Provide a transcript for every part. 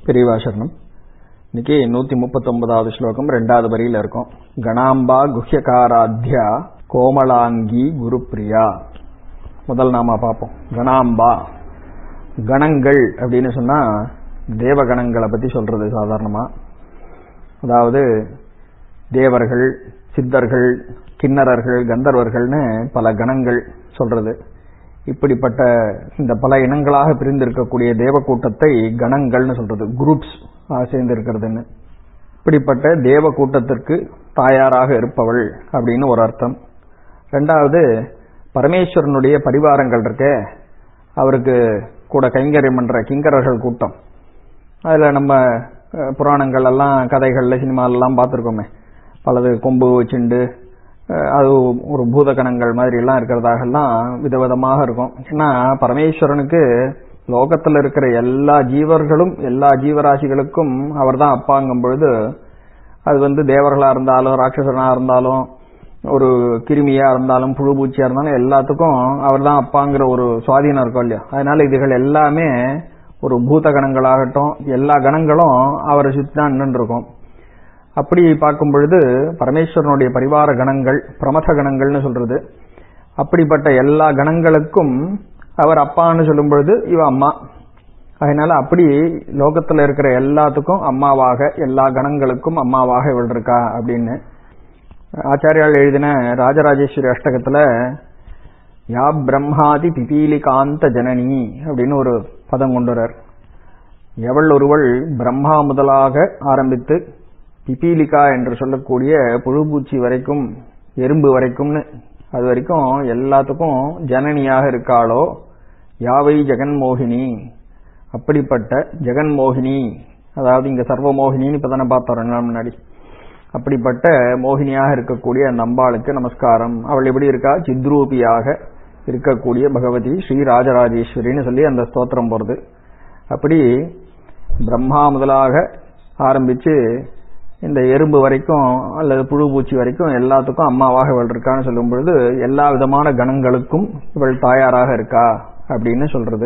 பெரியவா சரணம் இன்னைக்கு நூத்தி முப்பத்தொன்பதாவது ஸ்லோகம் ரெண்டாவது வரியில இருக்கும் கணாம்பா குஹ்யகாராத்யா கோமலாங்கி குருப்பிரியா முதல் நாம பார்ப்போம் கணாம்பா கணங்கள் அப்படின்னு சொன்னா தேவகணங்களை பத்தி சொல்றது சாதாரணமா அதாவது தேவர்கள் சித்தர்கள் கிண்ணறர்கள் கந்தர்வர்கள்னு பல கணங்கள் சொல்றது இப்படிப்பட்ட இந்த பல இனங்களாக பிரிந்திருக்கக்கூடிய தேவ கூட்டத்தை கணங்கள்னு சொல்றது குரூப்ஸ் சேர்ந்து இருக்கிறதுன்னு இப்படிப்பட்ட தேவ கூட்டத்திற்கு தாயாராக இருப்பவள் அப்படின்னு ஒரு அர்த்தம் ரெண்டாவது பரமேஸ்வரனுடைய பரிவாரங்கள் இருக்கே அவருக்கு கூட கைங்கரியம் பண்ற கிங்கரர்கள் கூட்டம் அதுல நம்ம அஹ், புராணங்கள் எல்லாம் கதைகள்ல சினிமாலெல்லாம் பார்த்துருக்கோமே பலது கொம்பு வச்சுண்டு அஹ், அது ஒரு பூதகணங்கள் மாதிரி எல்லாம் இருக்கிறதாகலாம் விதவிதமாக இருக்கும் ஏன்னா பரமேஸ்வரனுக்கு லோகத்துல இருக்கிற எல்லா ஜீவர்களும் எல்லா ஜீவராசிகளுக்கும் அவர்தான் அப்பாங்கும் பொழுது அது வந்து தேவர்களா இருந்தாலும் ராட்சசனா இருந்தாலும் ஒரு கிருமியா இருந்தாலும் புழு பூச்சியா இருந்தாலும் எல்லாத்துக்கும் அவர் தான் அப்பாங்கிற ஒரு சுவாதீனம் இருக்கும் இல்லையா அதனால இதுகள் எல்லாமே ஒரு பூத கணங்களாகட்டும் எல்லா கணங்களும் அவரை சுத்தி தான் நின்று இருக்கும் அப்படி பார்க்கும் பொழுது பரமேஸ்வரனுடைய பரிவார கணங்கள் பிரமத கணங்கள்னு சொல்றது அப்படிப்பட்ட எல்லா கணங்களுக்கும் அவர் அப்பான்னு சொல்லும் பொழுது இவ அம்மா அதனால அப்படி லோகத்துல இருக்கிற எல்லாத்துக்கும் அம்மாவாக எல்லா கணங்களுக்கும் அம்மாவாக இவள் இருக்கா அப்படின்னு ஆச்சாரியால் எழுதின ராஜராஜேஸ்வரி அஷ்டகத்துல யா பிரம்மாதி பிபீலிகாந்த ஜனனி அப்படின்னு ஒரு பதம் கொண்டுறார் எவள் ஒருவள் பிரம்மா முதலாக ஆரம்பித்து பிபீலிகா என்று சொல்லக்கூடிய புழுபூச்சி வரைக்கும் எறும்பு வரைக்கும்னு அது வரைக்கும் எல்லாத்துக்கும் ஜனனியாக இருக்காளோ யாவை ஜெகன்மோகினி அப்படிப்பட்ட ஜெகன்மோகினி அதாவது இங்க சர்வமோகினின்னு இப்பதானே பார்த்தோம் ரெண்டு நாள் முன்னாடி அப்படிப்பட்ட மோகினியாக இருக்கக்கூடிய அந்த அம்பாளுக்கு நமஸ்காரம் அவள் எப்படி இருக்கா சித்ரூபியாக இருக்கக்கூடிய பகவதி ஸ்ரீ ராஜராஜேஸ்வரின்னு சொல்லி அந்த ஸ்தோத்திரம் போறது அப்படி பிரம்மா முதலாக ஆரம்பிச்சு இந்த எறும்பு வரைக்கும் அல்லது புழு பூச்சி வரைக்கும் எல்லாத்துக்கும் அம்மாவாக இவள் இருக்கான்னு சொல்லும் பொழுது எல்லா விதமான கணங்களுக்கும் இவள் தாயாராக இருக்கா அப்படின்னு சொல்றது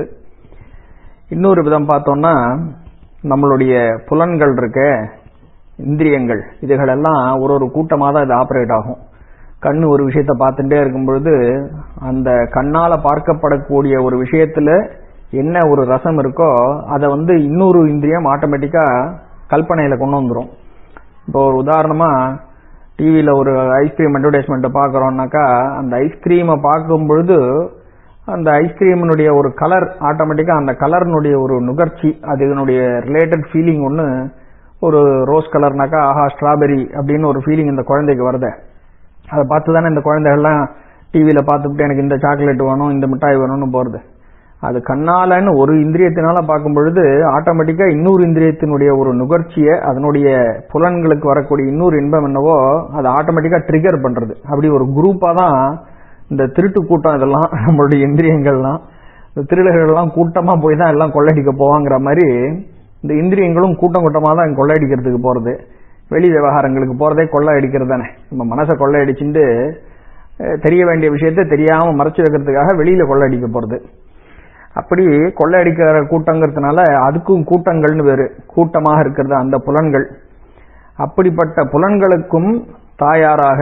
இன்னொரு விதம் பார்த்தோம்னா நம்மளுடைய புலன்கள் இருக்க இந்திரியங்கள் இதுகளெல்லாம் ஒரு ஒரு கூட்டமாக தான் இது ஆப்ரேட் ஆகும் கண்ணு ஒரு விஷயத்த பார்த்துட்டே இருக்கும் பொழுது அந்த கண்ணால பார்க்கப்படக்கூடிய ஒரு விஷயத்துல என்ன ஒரு ரசம் இருக்கோ அதை வந்து இன்னொரு இந்திரியம் ஆட்டோமேட்டிக்கா கல்பனையில கொண்டு வந்துரும் இப்போ ஒரு உதாரணமா டிவியில ஒரு ஐஸ்கிரீம் அட்வர்டைஸ்மெண்ட் பார்க்கறோம்னாக்கா அந்த ஐஸ்கிரீமை பார்க்கும் பொழுது அந்த ஐஸ்கிரீமினுடைய ஒரு கலர் ஆட்டோமேட்டிக்கா அந்த கலர்னுடைய ஒரு நுகர்ச்சி அது இதனுடைய ரிலேட்டட் ஃபீலிங் ஒன்று ஒரு ரோஸ் கலர்னாக்கா ஆஹா ஸ்ட்ராபெரி அப்படின்னு ஒரு ஃபீலிங் இந்த குழந்தைக்கு வருது அதை பார்த்து தானே இந்த குழந்தைகள்லாம் டிவியில் பார்த்துட்டு எனக்கு இந்த சாக்லேட் வேணும் இந்த மிட்டாய் வேணும்னு போகிறது அது கண்ணாலன்னு ஒரு இந்திரியத்தினால பார்க்கும் பொழுது ஆட்டோமேட்டிக்கா இன்னொரு இந்திரியத்தினுடைய ஒரு நுகர்ச்சியை அதனுடைய புலன்களுக்கு வரக்கூடிய இன்னொரு இன்பம் என்னவோ அதை ஆட்டோமேட்டிக்கா ட்ரிகர் பண்றது அப்படி ஒரு குரூப்பா தான் இந்த திருட்டு கூட்டம் இதெல்லாம் நம்மளுடைய இந்திரியங்கள்லாம் இந்த திருடர்கள்லாம் கூட்டமா போய் தான் எல்லாம் கொள்ளையடிக்க போவாங்கிற மாதிரி இந்த இந்திரியங்களும் கூட்டம் கூட்டமா தான் கொள்ளையடிக்கிறதுக்கு போறது வெளி விவகாரங்களுக்கு போறதே கொள்ளையடிக்கிறது தானே நம்ம மனசை கொள்ளையடிச்சுட்டு அஹ், தெரிய வேண்டிய விஷயத்த தெரியாம மறைச்சு வைக்கிறதுக்காக வெளியில கொள்ளையடிக்க போறது அப்படி கொள்ளையடிக்கிற கூட்டங்கிறதுனால அதுக்கும் கூட்டங்கள்னு வேறு கூட்டமாக இருக்கிறது அந்த புலன்கள் அப்படிப்பட்ட புலன்களுக்கும் தாயாராக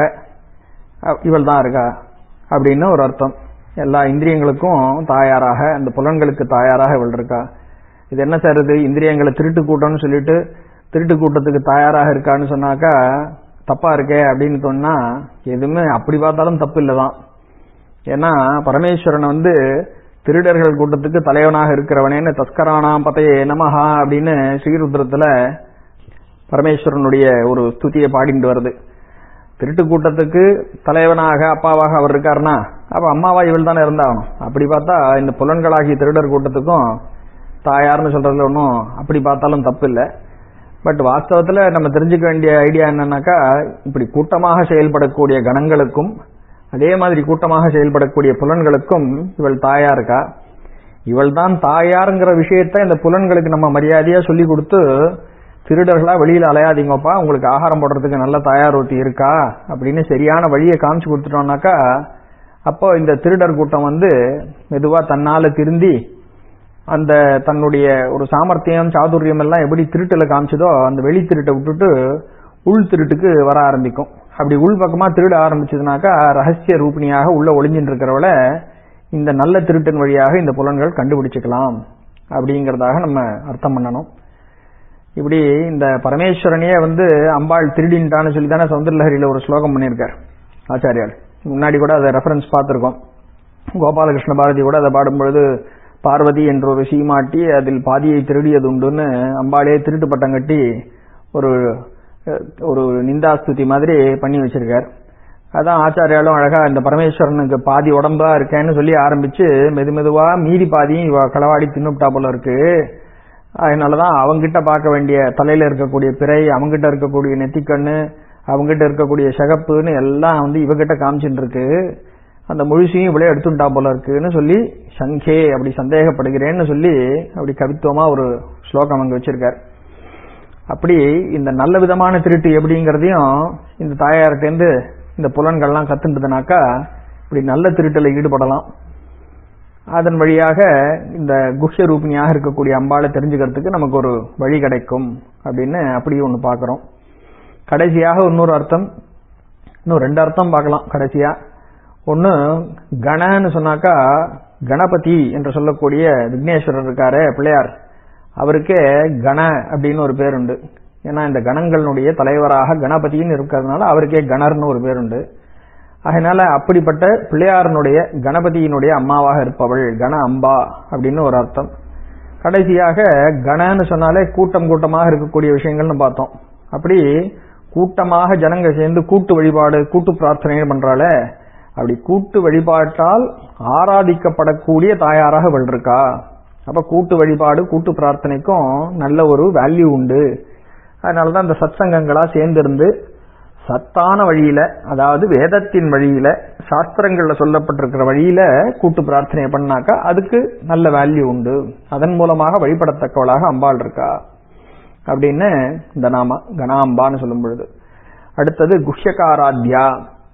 இவள் தான் இருக்கா அப்படின்னு ஒரு அர்த்தம் எல்லா இந்திரியங்களுக்கும் தாயாராக அந்த புலன்களுக்கு தாயாராக இவள் இருக்கா இது என்ன சார் இது இந்திரியங்களை திருட்டு கூட்டம்னு சொல்லிட்டு திருட்டு கூட்டத்துக்கு தாயாராக இருக்கான்னு சொன்னாக்கா தப்பா இருக்கே அப்படின்னு சொன்னா எதுவுமே அப்படி பார்த்தாலும் தப்பு இல்லதான் ஏன்னா பரமேஸ்வரன் வந்து திருடர்கள் கூட்டத்துக்கு தலைவனாக இருக்கிறவனேன்னு தஸ்கரானாம் பதையே நமஹா அப்படின்னு ஸ்ரீருத்ரத்துல பரமேஸ்வரனுடைய ஒரு ஸ்துதியை பாடிட்டு வருது திருட்டு கூட்டத்துக்கு தலைவனாக அப்பாவாக அவர் இருக்காருன்னா அப்ப அம்மாவா இவள் தானே இருந்தாகணும் அப்படி பார்த்தா இந்த புலன்களாகிய திருடர் கூட்டத்துக்கும் தாயார்னு சொல்றதுல ஒன்றும் அப்படி பார்த்தாலும் தப்பு இல்லை பட் வாஸ்தவத்துல நம்ம தெரிஞ்சுக்க வேண்டிய ஐடியா என்னன்னாக்கா இப்படி கூட்டமாக செயல்படக்கூடிய கணங்களுக்கும் அதே மாதிரி கூட்டமாக செயல்படக்கூடிய புலன்களுக்கும் இவள் தாயா இருக்கா இவள் தான் தாயாருங்கிற விஷயத்த இந்த புலன்களுக்கு நம்ம மரியாதையா சொல்லி கொடுத்து திருடர்களா வெளியில அலையாதீங்கப்பா உங்களுக்கு ஆகாரம் போடுறதுக்கு நல்ல தாயார் ஒருத்தி இருக்கா அப்படின்னு சரியான வழியை காமிச்சு கொடுத்துட்டோம்னாக்கா அப்போ இந்த திருடர் கூட்டம் வந்து மெதுவா தன்னால திருந்தி அந்த தன்னுடைய ஒரு சாமர்த்தியம் சாதுரியம் எல்லாம் எப்படி திருட்டுல காமிச்சதோ அந்த வெளி திருட்டை விட்டுட்டு உள் திருட்டுக்கு வர ஆரம்பிக்கும் அப்படி உள் பக்கமா திருட ஆரம்பிச்சதுனாக்கா ரகசிய ரூபிணியாக உள்ள ஒளிஞ்சின்னு இருக்கிறவள இந்த நல்ல திருட்டின் வழியாக இந்த புலன்கள் கண்டுபிடிச்சுக்கலாம் அப்படிங்கறதாக நம்ம அர்த்தம் பண்ணணும் இப்படி இந்த பரமேஸ்வரனையே வந்து அம்பாள் திருடின்ட்டான்னு சொல்லி தானே சௌந்தரலஹரியில ஒரு ஸ்லோகம் பண்ணியிருக்கார் ஆச்சாரியால் முன்னாடி கூட அதை ரெஃபரன்ஸ் பார்த்திருக்கோம் கோபாலகிருஷ்ண பாரதி கூட அதை பாடும்பொழுது பார்வதி என்ற ஒரு சீமாட்டி அதில் பாதியை திருடியது உண்டுன்னு அம்பாளே திருட்டு பட்டம் கட்டி ஒரு அஹ், ஒரு நிந்தாஸ்துதி மாதிரி பண்ணி வச்சிருக்கார் அதான் ஆச்சாரியாலும் அழகா இந்த பரமேஸ்வரனுக்கு பாதி உடம்பா இருக்கேன்னு சொல்லி ஆரம்பிச்சு மெது மெதுவா மீதி பாதியும் இவ களவாடி தின்னுப்டா போல இருக்கு அதனாலதான் அவங்கிட்ட பார்க்க வேண்டிய தலையில இருக்கக்கூடிய பிறை அவங்கிட்ட இருக்கக்கூடிய நெத்திக்கண்ணு அவங்கிட்ட இருக்கக்கூடிய சகப்புன்னு எல்லாம் வந்து இவகிட்ட காமிச்சுட்டு இருக்கு அந்த முழுசையும் இவளே எடுத்துட்டா போல இருக்குன்னு சொல்லி சங்கே அப்படி சந்தேகப்படுகிறேன்னு சொல்லி அப்படி கவித்துவமா ஒரு ஸ்லோகம் அங்க வச்சிருக்கார் அப்படி இந்த நல்ல விதமான திருட்டு எப்படிங்கிறதையும் இந்த தாயார்கிட்டேருந்து இந்த புலன்கள்லாம் கத்துன்றதுனாக்கா இப்படி நல்ல திருட்டுல ஈடுபடலாம் அதன் வழியாக இந்த குஹ்ய ரூபிணியாக இருக்கக்கூடிய அம்பாளை தெரிஞ்சுக்கிறதுக்கு நமக்கு ஒரு வழி கிடைக்கும் அப்படின்னு அப்படி ஒன்று பார்க்குறோம் கடைசியாக இன்னொரு அர்த்தம் இன்னும் ரெண்டு அர்த்தம் பார்க்கலாம் கடைசியா ஒன்று கணன்னு சொன்னாக்கா கணபதி என்று சொல்லக்கூடிய விக்னேஸ்வரர் இருக்காரே பிள்ளையார் அவருக்கே கண அப்படின்னு ஒரு பேர் உண்டு ஏன்னா இந்த கணங்களுடைய தலைவராக கணபதின்னு இருக்கிறதுனால அவருக்கே கணர்னு ஒரு பேர் உண்டு அதனால அப்படிப்பட்ட பிள்ளையாரனுடைய கணபதியினுடைய அம்மாவாக இருப்பவள் கண அம்பா அப்படின்னு ஒரு அர்த்தம் கடைசியாக கணன்னு சொன்னாலே கூட்டம் கூட்டமாக இருக்கக்கூடிய விஷயங்கள்னு பார்த்தோம் அப்படி கூட்டமாக ஜனங்க சேர்ந்து கூட்டு வழிபாடு கூட்டு பிரார்த்தனை பண்றாளே அப்படி கூட்டு வழிபாட்டால் ஆராதிக்கப்படக்கூடிய தாயாராக இவள் இருக்கா அப்ப கூட்டு வழிபாடு கூட்டு பிரார்த்தனைக்கும் நல்ல ஒரு வேல்யூ உண்டு அதனாலதான் இந்த சத்சங்கங்களா சேர்ந்திருந்து சத்தான வழியில அதாவது வேதத்தின் வழியில சாஸ்திரங்கள்ல சொல்லப்பட்டிருக்கிற வழியில கூட்டு பிரார்த்தனை பண்ணாக்கா அதுக்கு நல்ல வேல்யூ உண்டு அதன் மூலமாக வழிபடத்தக்கவளாக அம்பாள் இருக்கா அப்படின்னு இந்த நாம கணாம்பான்னு சொல்லும் பொழுது அடுத்தது குஹ்யகாராத்யா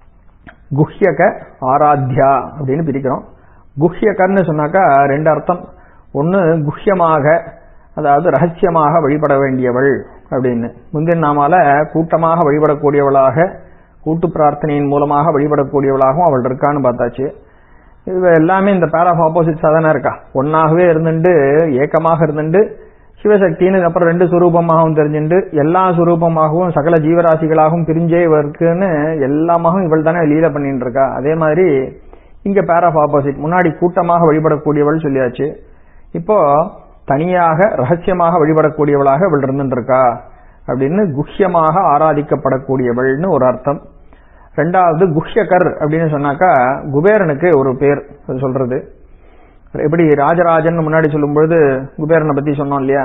குஹ்யக ஆராத்யா அப்படின்னு பிரிக்கிறோம் குஹ்யகர்னு சொன்னாக்கா ரெண்டு அர்த்தம் ஒன்னு குஹ்யமாக அதாவது ரகசியமாக வழிபட வேண்டியவள் அப்படின்னு முந்தின நாமால கூட்டமாக வழிபடக்கூடியவளாக கூட்டு பிரார்த்தனையின் மூலமாக வழிபடக்கூடியவளாகவும் அவள் இருக்கான்னு பார்த்தாச்சு இது எல்லாமே இந்த பேர் ஆஃப் ஆப்போசிட்ஸா தானே இருக்கா ஒன்னாகவே இருந்துட்டு ஏக்கமாக இருந்துட்டு சிவசக்தின்னு அப்புறம் ரெண்டு சுரூபமாகவும் தெரிஞ்சுட்டு எல்லா சுரூபமாகவும் சகல ஜீவராசிகளாகவும் பிரிஞ்சே இருக்குன்னு எல்லாமாகவும் இவள் தானே லீல பண்ணிட்டு இருக்கா அதே மாதிரி இங்க பேர் ஆஃப் ஆப்போசிட் முன்னாடி கூட்டமாக வழிபடக்கூடியவள் சொல்லியாச்சு இப்போ தனியாக ரகசியமாக வழிபடக்கூடியவளாக இவள் இருந்துருக்கா அப்படின்னு குஹ்யமாக ஆராதிக்கப்படக்கூடியவள்னு ஒரு அர்த்தம் ரெண்டாவது குஹ்யகர் அப்படின்னு சொன்னாக்கா குபேரனுக்கு ஒரு பேர் அது சொல்றது எப்படி ராஜராஜன் முன்னாடி சொல்லும் பொழுது குபேரனை பத்தி சொன்னோம் இல்லையா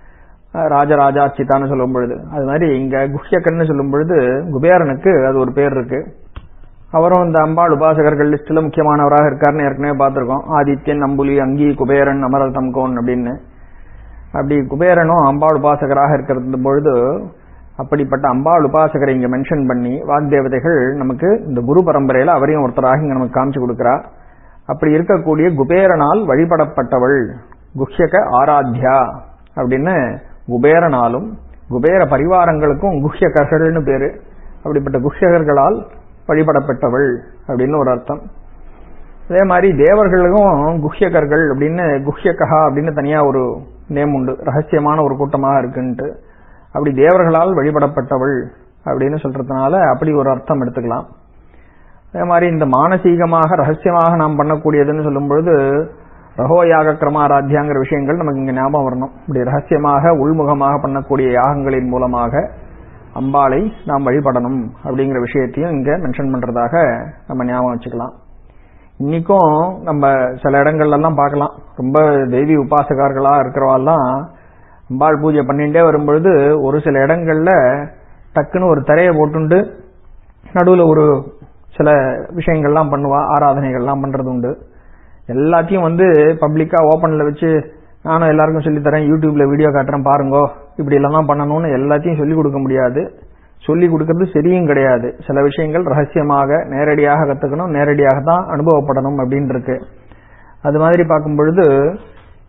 ராஜராஜா சித்தான்னு சொல்லும் பொழுது அது மாதிரி இங்க குஹ்யகர்னு சொல்லும் பொழுது குபேரனுக்கு அது ஒரு பேர் இருக்கு அவரும் இந்த அம்பாள் உபாசகர்கள் லிஸ்ட்ல முக்கியமானவராக இருக்காருன்னு ஏற்கனவே பார்த்திருக்கோம் ஆதித்யன் அம்புலி அங்கி குபேரன் அமரல் தம்கோன் அப்படின்னு அப்படி குபேரனும் அம்பாள் உபாசகராக இருக்கிறது பொழுது அப்படிப்பட்ட அம்பாள் உபாசகரை இங்க மென்ஷன் பண்ணி வாக்தேவதைகள் நமக்கு இந்த குரு பரம்பரையில அவரையும் ஒருத்தராக இங்க நமக்கு காமிச்சு கொடுக்கிறா அப்படி இருக்கக்கூடிய குபேரனால் வழிபடப்பட்டவள் குஹ்யக ஆராத்யா அப்படின்னு குபேரனாலும் குபேர பரிவாரங்களுக்கும் குஹ்யகர்கள்னு பேரு அப்படிப்பட்ட குஹ்யகர்களால் வழிபடப்பட்டவள் அப்படின்னு ஒரு அர்த்தம் அதே மாதிரி தேவர்களுக்கும் குஹ்யகர்கள் அப்படின்னு குஹ்யகா அப்படின்னு தனியா ஒரு நேம் உண்டு ரகசியமான ஒரு கூட்டமாக இருக்குன்ட்டு அப்படி தேவர்களால் வழிபடப்பட்டவள் அப்படின்னு சொல்றதுனால அப்படி ஒரு அர்த்தம் எடுத்துக்கலாம் அதே மாதிரி இந்த மானசீகமாக ரகசியமாக நாம் பண்ணக்கூடியதுன்னு சொல்லும் பொழுது ரகோயாக கிரமாராத்தியாங்கிற விஷயங்கள் நமக்கு இங்க ஞாபகம் வரணும் இப்படி ரகசியமாக உள்முகமாக பண்ணக்கூடிய யாகங்களின் மூலமாக அம்பாளை நாம் வழிபடணும் அப்படிங்கிற விஷயத்தையும் இங்க மென்ஷன் பண்றதாக நம்ம ஞாபகம் வச்சுக்கலாம் இன்னைக்கும் நம்ம சில இடங்கள்ல எல்லாம் பார்க்கலாம் ரொம்ப தெய்வீ உபாசகர்களா இருக்கிறவாள்லாம் அம்பாள் பூஜை பண்ணிட்டே வரும்பொழுது ஒரு சில இடங்கள்ல டக்குன்னு ஒரு திரையை போட்டுண்டு நடுவுல ஒரு சில விஷயங்கள்லாம் பண்ணுவா ஆராதனைகள்லாம் பண்றது உண்டு எல்லாத்தையும் வந்து பப்ளிக்கா ஓப்பன்ல வச்சு நானும் எல்லாருக்கும் சொல்லி தரேன் யூடியூப்ல வீடியோ காட்டுறேன் பாருங்கோ இப்படி எல்லாம் தான் பண்ணணும்னு எல்லாத்தையும் சொல்லி கொடுக்க முடியாது சொல்லி கொடுக்கறது சரியும் கிடையாது சில விஷயங்கள் ரகசியமாக நேரடியாக கத்துக்கணும் நேரடியாக தான் அனுபவப்படணும் அப்படின்னு இருக்கு அது மாதிரி பார்க்கும் பொழுது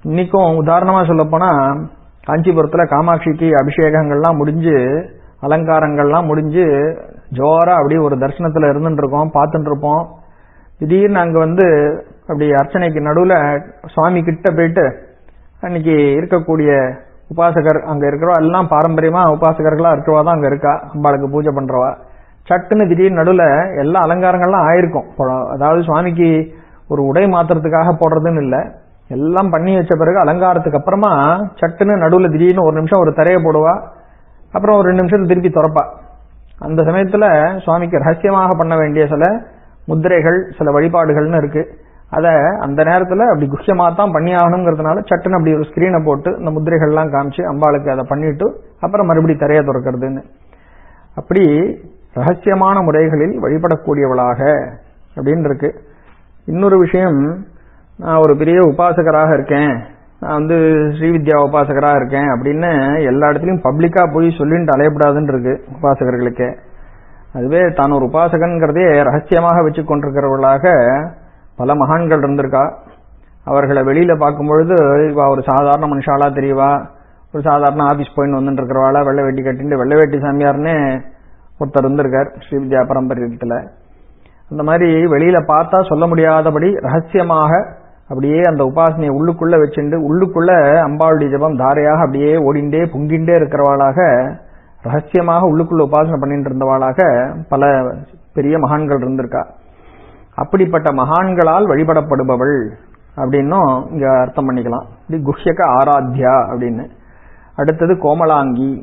இன்னைக்கும் உதாரணமா சொல்ல போனா காஞ்சிபுரத்துல காமாட்சிக்கு அபிஷேகங்கள்லாம் முடிஞ்சு அலங்காரங்கள்லாம் முடிஞ்சு ஜோரா அப்படியே ஒரு தரிசனத்துல இருந்துட்டு இருக்கோம் பார்த்துட்டு இருப்போம் திடீர்னு அங்க வந்து அப்படி அர்ச்சனைக்கு நடுவுல சுவாமி கிட்ட போயிட்டு அன்னைக்கு இருக்கக்கூடிய உபாசகர் அங்க இருக்கிறவா எல்லாம் பாரம்பரியமா உபாசகர்களா இருக்கிறவா தான் அங்க இருக்கா அம்பாளுக்கு பூஜை பண்றவா சட்டுன்னு திடீர்னு நடுவுல எல்லா அலங்காரங்கள்லாம் ஆயிருக்கும் இப்போ அதாவது சுவாமிக்கு ஒரு உடை மாத்துறதுக்காக போடுறதுன்னு இல்ல எல்லாம் பண்ணி வச்ச பிறகு அலங்காரத்துக்கு அப்புறமா சட்டுன்னு நடுவுல திடீர்னு ஒரு நிமிஷம் ஒரு திரைய போடுவா அப்புறம் ஒரு ரெண்டு நிமிஷத்துல திருப்பி திறப்பா அந்த சமயத்துல சுவாமிக்கு ரகசியமாக பண்ண வேண்டிய சில முத்திரைகள் சில வழிபாடுகள்னு இருக்கு அத அந்த நேரத்துல அப்படி குஷ்யமா தான் பண்ணி ஆகணுங்கிறதுனால சட்டுன்னு அப்படி ஒரு ஸ்கிரீனை போட்டு இந்த முத்திரைகள்லாம் காமிச்சு அம்பாளுக்கு அதை பண்ணிட்டு அப்புறம் மறுபடியும் திரைய திறக்கிறதுன்னு அப்படி ரகசியமான முறைகளில் வழிபடக்கூடியவளாக அப்படின்னு இருக்கு இன்னொரு விஷயம் நான் ஒரு பெரிய உபாசகராக இருக்கேன் நான் வந்து ஸ்ரீவித்யா உபாசகராக இருக்கேன் அப்படின்னு எல்லா இடத்துலையும் பப்ளிக்கா போய் சொல்லிட்டு அலையப்படாதுன்னு இருக்கு உபாசகர்களுக்கு அதுவே தான் ஒரு உபாசகன்கிறதே ரகசியமாக வச்சு கொண்டிருக்கிறவர்களாக பல மகான்கள் இருந்திருக்கா அவர்களை வெளியில பார்க்கும் பொழுது இவா ஒரு சாதாரண மனுஷாலா தெரியவா ஒரு சாதாரண ஆபீஸ் போயின்னு வந்துட்டு இருக்கிறவாளா வெள்ளை வேட்டி கட்டிட்டு வெள்ளை வேட்டி சாமியார்னு ஒருத்தர் இருந்திருக்கார் ஸ்ரீவித்யா பரம்பரியத்துல அந்த மாதிரி வெளியில பார்த்தா சொல்ல முடியாதபடி ரகசியமாக அப்படியே அந்த உபாசனையை உள்ளுக்குள்ள வச்சுண்டு உள்ளுக்குள்ள அம்பாளுடைய ஜபம் தாரையாக அப்படியே ஓடிண்டே பொங்கிண்டே இருக்கிறவாளாக ரகசியமாக உள்ளுக்குள்ள உபாசனை பண்ணிட்டு இருந்தவாளாக பல பெரிய மகான்கள் இருந்திருக்கா அப்படிப்பட்ட மகான்களால் வழிபடப்படுபவள் அப்படின்னும் இங்க அர்த்தம் பண்ணிக்கலாம் இது குஷ்யக ஆராத்யா அப்படின்னு அடுத்தது கோமலாங்கி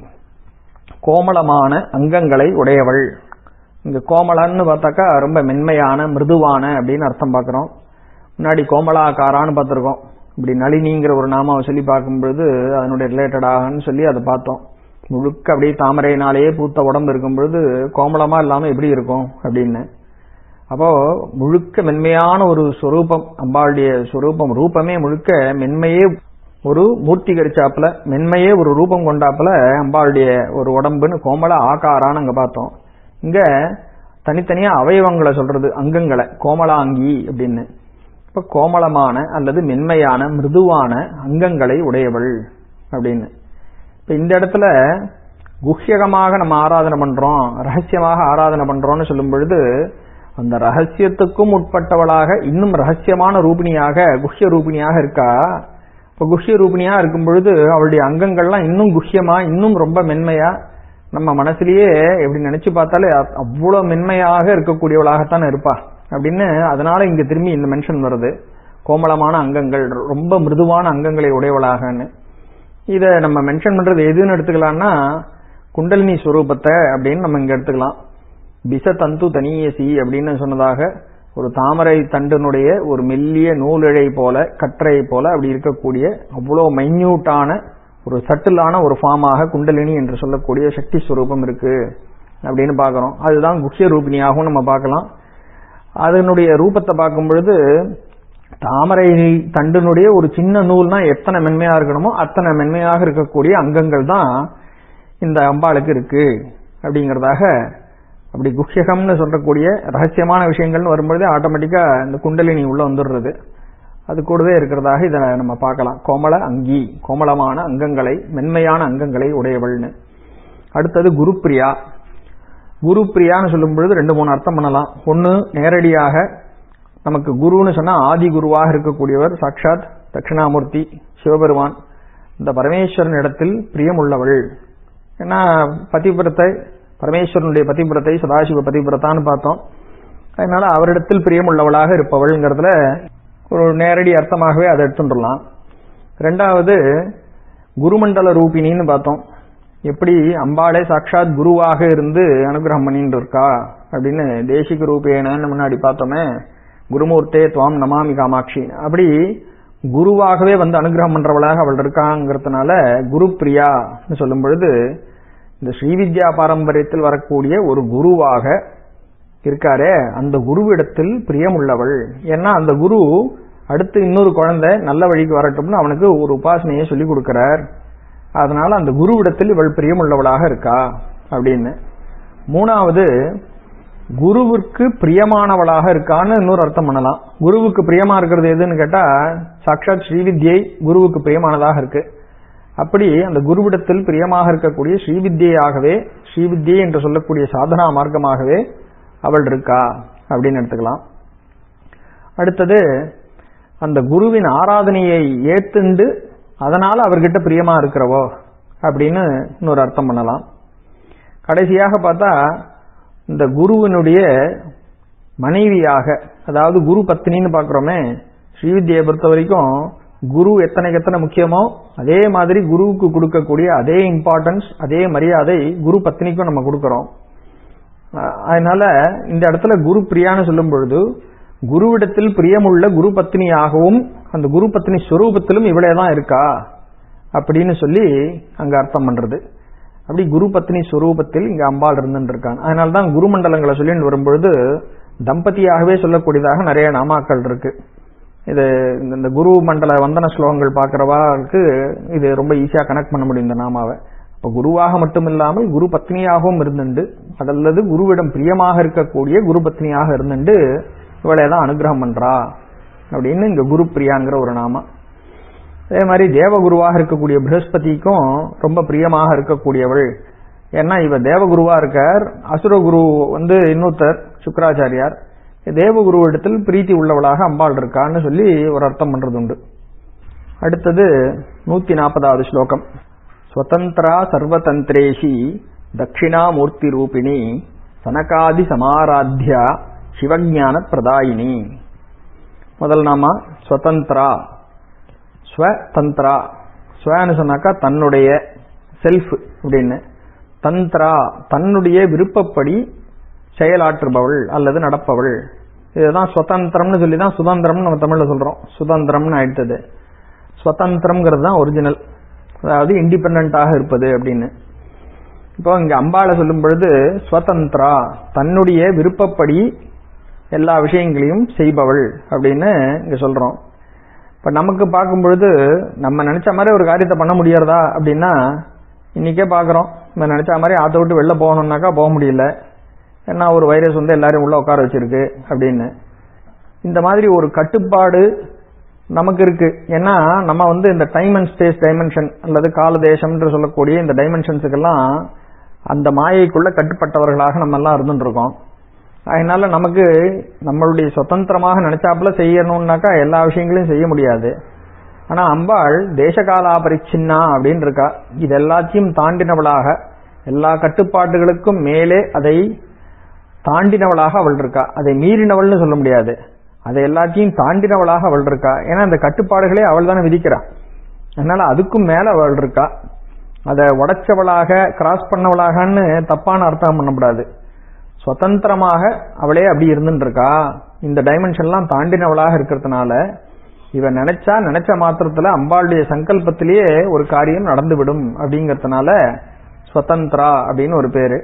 கோமளமான அங்கங்களை உடையவள் இங்க கோமலன்னு பார்த்தாக்கா ரொம்ப மென்மையான மிருதுவான அப்படின்னு அர்த்தம் பார்க்கிறோம் முன்னாடி கோமலாக்காரான்னு பார்த்திருக்கோம் இப்படி நளினிங்கிற ஒரு நாமாவை சொல்லி பார்க்கும்பொழுது அதனுடைய ரிலேட்டடாகன்னு சொல்லி அதை பார்த்தோம் முழுக்க அப்படியே தாமரையினாலேயே பூத்த உடம்பு இருக்கும் பொழுது கோமளமா இல்லாம எப்படி இருக்கும் அப்படின்னு அப்போ முழுக்க மென்மையான ஒரு சொரூபம் அம்பாளுடைய சொரூபம் ரூபமே முழுக்க மென்மையே ஒரு மூர்த்தி கரிச்சாப்புல மென்மையே ஒரு ரூபம் கொண்டாப்புல அம்பாளுடைய ஒரு உடம்புன்னு கோமல ஆகாரான்னு அங்க பார்த்தோம் இங்க தனித்தனியா அவயவங்களை சொல்றது அங்கங்களை கோமலாங்கி அப்படின்னு இப்ப கோமளமான அல்லது மென்மையான மிருதுவான அங்கங்களை உடையவள் அப்படின்னு இப்ப இந்த இடத்துல குஹ்யகமாக நம்ம ஆராதனை பண்றோம் ரகசியமாக ஆராதனை பண்றோம்னு சொல்லும் பொழுது அந்த ரகசியத்துக்கும் உட்பட்டவளாக இன்னும் ரகசியமான ரூபிணியாக குஹ்ய ரூபிணியாக இருக்கா இப்ப குஹ்ய ரூபிணியா இருக்கும் பொழுது அவளுடைய அங்கங்கள்லாம் இன்னும் குஹ்யமா இன்னும் ரொம்ப மென்மையா நம்ம மனசுலயே எப்படி நினைச்சு பார்த்தாலே அ- அவ்வளவு மென்மையாக இருக்கக்கூடியவளாகத்தான் இருப்பா அப்படின்னு அதனால இங்க திரும்பி இந்த மென்ஷன் வருது கோமளமான அங்கங்கள் ரொம்ப மிருதுவான அங்கங்களை உடையவளாகன்னு இத நம்ம மென்ஷன் பண்றது எதுன்னு எடுத்துக்கலாம்னா குண்டலினி ஸ்வரூபத்தை அப்படின்னு நம்ம இங்க எடுத்துக்கலாம் பிச தந்து தனியசி அப்படின்னு சொன்னதாக ஒரு தாமரை தண்டினுடைய ஒரு மெல்லிய நூலிழை போல கற்றை போல அப்படி இருக்கக்கூடிய அவ்வளவு மைன்யூட்டான ஒரு சட்டிலான ஒரு ஃபார்மாக குண்டலினி என்று சொல்லக்கூடிய சக்தி ஸ்வரூபம் இருக்கு அப்படின்னு பார்க்கறோம் அதுதான் குஹ்ய ரூபிணியாகவும் நம்ம பார்க்கலாம் அதனுடைய ரூபத்தை பார்க்கும் பொழுது தாமரை தண்டினுடைய ஒரு சின்ன நூல்னா எத்தனை மென்மையா இருக்கணுமோ அத்தனை மென்மையாக இருக்கக்கூடிய அங்கங்கள் தான் இந்த அம்பாளுக்கு இருக்கு அப்படிங்கறதாக அப்படி குஹ்யகம்னு சொல்லக்கூடிய ரகசியமான விஷயங்கள்னு வரும்பொழுது ஆட்டோமேட்டிக்கா இந்த குண்டலினி உள்ள வந்துடுறது அது கூடவே இருக்கிறதாக இதை நம்ம பார்க்கலாம் கோமள அங்கி கோமளமான அங்கங்களை மென்மையான அங்கங்களை உடையவள்னு அடுத்தது குருப்பிரியா குருப்பிரியான்னு சொல்லும் பொழுது ரெண்டு மூணு அர்த்தம் பண்ணலாம் ஒன்னு நேரடியாக நமக்கு குருன்னு சொன்னா ஆதி குருவாக இருக்கக்கூடியவர் சாட்சாத் தட்சிணாமூர்த்தி சிவபெருமான் இந்த பரமேஸ்வரன் இடத்தில் பிரியமுள்ளவள் ஏன்னா பதிபுரத்தை பரமேஸ்வரனுடைய பதிபுரத்தை சதாசிவ பதிபுரத்தான்னு பார்த்தோம் அதனால அவரிடத்தில் பிரியமுள்ளவளாக இருப்பவள்ங்கிறதுல ஒரு நேரடி அர்த்தமாகவே அதை எடுத்துட்டுலாம் ரெண்டாவது குருமண்டல ரூபிணின்னு பார்த்தோம் எப்படி அம்பாளே சாட்சாத் குருவாக இருந்து அனுகிரகம் பண்ணிட்டு இருக்கா அப்படின்னு தேசிக ரூபேனன்னு முன்னாடி பார்த்தோமே குருமூர்த்தே துவாம் நமாமி காமாட்சி அப்படி குருவாகவே வந்து அனுகிரகம் பண்றவளாக அவள் இருக்காங்கிறதுனால குரு பிரியான்னு சொல்லும் பொழுது இந்த ஸ்ரீவித்யா பாரம்பரியத்தில் வரக்கூடிய ஒரு குருவாக இருக்காரே அந்த குருவிடத்தில் பிரியமுள்ளவள் ஏன்னா அந்த குரு அடுத்து இன்னொரு குழந்தை நல்ல வழிக்கு வரட்டும்னு அவனுக்கு ஒரு உபாசனையை சொல்லி கொடுக்கிறார் அதனால அந்த குருவிடத்தில் இவள் பிரியமுள்ளவளாக இருக்கா அப்படின்னு மூணாவது குருவிற்கு பிரியமானவளாக இருக்கான்னு இன்னொரு அர்த்தம் பண்ணலாம் குருவுக்கு பிரியமா இருக்கிறது எதுன்னு கேட்டா சாட்சாத் ஸ்ரீவித்யை குருவுக்கு பிரியமானதாக இருக்கு அப்படி அந்த குருவிடத்தில் பிரியமாக இருக்கக்கூடிய ஸ்ரீவித்யாகவே ஸ்ரீவித்யை என்று சொல்லக்கூடிய சாதனா மார்க்கமாகவே அவள் இருக்கா அப்படின்னு எடுத்துக்கலாம் அடுத்தது அந்த குருவின் ஆராதனையை ஏத்துண்டு அதனால அவர்கிட்ட பிரியமா இருக்கிறவோ அப்படின்னு இன்னொரு அர்த்தம் பண்ணலாம் கடைசியாக பார்த்தா இந்த குருவினுடைய மனைவியாக அதாவது குரு பத்னின்னு பார்க்குறோமே ஸ்ரீவித்யை பொறுத்த வரைக்கும் குரு எத்தனைக்கு எத்தனை முக்கியமோ அதே மாதிரி குருவுக்கு கொடுக்கக்கூடிய அதே இம்பார்ட்டன்ஸ் அதே மரியாதை குரு பத்னிக்கும் நம்ம கொடுக்கறோம் அஹ் அதனால இந்த இடத்துல குரு பிரியான்னு சொல்லும் பொழுது குருவிடத்தில் பிரியமுள்ள குரு பத்னியாகவும் அந்த குரு பத்னி ஸ்வரூபத்திலும் இவளே தான் இருக்கா அப்படின்னு சொல்லி அங்க அர்த்தம் பண்றது அப்படி குரு பத்னி ஸ்வரூபத்தில் இங்க அம்பாள் இருந்துட்டு இருக்கான் அதனால தான் குரு மண்டலங்களை சொல்லிட்டு வரும்பொழுது தம்பதியாகவே சொல்லக்கூடியதாக நிறைய நாமாக்கள் இருக்கு இது இந்த- இந்த குரு மண்டல வந்தன ஸ்லோகங்கள் பார்க்கறவாருக்கு இது ரொம்ப ஈஸியா கனெக்ட் பண்ண முடியும் இந்த நாமாவை இப்ப குருவாக மட்டும் இல்லாமல் குரு பத்னியாகவும் இருந்துண்டு அல்லது குருவிடம் பிரியமாக இருக்கக்கூடிய குரு பத்னியாக இருந்துண்டு இவளை தான் அனுகிரகம் பண்றா அப்படின்னு இங்க குரு பிரியாங்கிற ஒரு நாமம் அதே மாதிரி தேவகுருவாக இருக்கக்கூடிய பிரகஸ்பதிக்கும் ரொம்ப பிரியமாக இருக்கக்கூடியவள் ஏன்னா இவ தேவகுருவா இருக்கார் அசுரகுரு வந்து இன்னொருத்தர் சுக்கராச்சாரியார் தேவகுருவிடத்தில் பிரீத்தி உள்ளவளாக அம்பாள் இருக்கான்னு சொல்லி ஒரு அர்த்தம் பண்றது உண்டு அடுத்தது நூத்தி நாற்பதாவது ஸ்லோகம் ஸ்வதந்திரா சர்வதந்திரேஷி தட்சிணாமூர்த்தி ரூபிணி சனகாதி சமாராத்யா சிவஞான பிரதாயினி முதல் நாம ஸ்வதந்திரா ஸ்வதந்திரா ஸ்வன்னு சொன்னாக்கா தன்னுடைய செல்ஃப் அப்படின்னு தந்திரா தன்னுடைய விருப்பப்படி செயலாற்றுபவள் அல்லது நடப்பவள் இதுதான் சுதந்திரம்னு சொல்லி தான் சுதந்திரம்னு நம்ம தமிழ்ல சொல்றோம் சுதந்திரம்னு ஆயிடுத்தது சுதந்திரம்ங்கிறது தான் ஒரிஜினல் அதாவது இண்டிபெண்டாக இருப்பது அப்படின்னு இப்போ இங்க அம்பாளை சொல்லும் பொழுது ஸ்வதந்திரா தன்னுடைய விருப்பப்படி எல்லா விஷயங்களையும் செய்பவள் அப்படின்னு இங்க சொல்றோம் இப்ப நமக்கு பார்க்கும் பொழுது நம்ம நினைச்ச மாதிரி ஒரு காரியத்தை பண்ண முடியறதா அப்படின்னா இன்னைக்கே பாக்குறோம் நம்ம நினைச்ச மாதிரி ஆத்த விட்டு வெளில போகணும்னாக்கா போக முடியல ஏன்னா ஒரு வைரஸ் வந்து எல்லாரையும் உள்ள உட்கார வச்சிருக்கு அப்படின்னு இந்த மாதிரி ஒரு கட்டுப்பாடு நமக்கு இருக்கு ஏன்னா நம்ம வந்து இந்த டைம் அண்ட் ஸ்பேஸ் டைமென்ஷன் அல்லது கால தேசம் என்று சொல்லக்கூடிய இந்த டைமென்ஷன்ஸுக்கெல்லாம் அந்த மாயைக்குள்ள கட்டுப்பட்டவர்களாக நம்ம எல்லாம் இருந்துட்டு இருக்கோம் அதனால நமக்கு நம்மளுடைய சுதந்திரமாக நினைச்சாப்புல செய்யணும்னாக்கா எல்லா விஷயங்களையும் செய்ய முடியாது ஆனா அம்பாள் தேசகாலாபரிச்சின்னா அப்படின்னு இருக்கா இது எல்லாத்தையும் தாண்டினவளாக எல்லா கட்டுப்பாடுகளுக்கும் மேலே அதை தாண்டினவளாக அவள் இருக்கா அதை மீறினவள்னு சொல்ல முடியாது அதை எல்லாத்தையும் தாண்டினவளாக அவள் இருக்கா ஏன்னா அந்த கட்டுப்பாடுகளே அவள் தானே விதிக்கிறா அதனால அதுக்கும் மேல அவள் இருக்கா அதை உடைச்சவளாக கிராஸ் பண்ணவளாகன்னு தப்பான அர்த்தம் பண்ணக்கூடாது சுதந்திரமாக அவளே அப்படி இருந்துட்டு இருக்கா இந்த டைமென்ஷன்லாம் தாண்டினவளாக இருக்கிறதுனால இவன் நினைச்சா நினைச்ச மாத்திரத்துல அம்பாளுடைய சங்கல்பத்திலேயே ஒரு காரியம் நடந்துவிடும் அப்படிங்கறதுனால ஸ்வதந்திரா அப்படின்னு ஒரு பேரு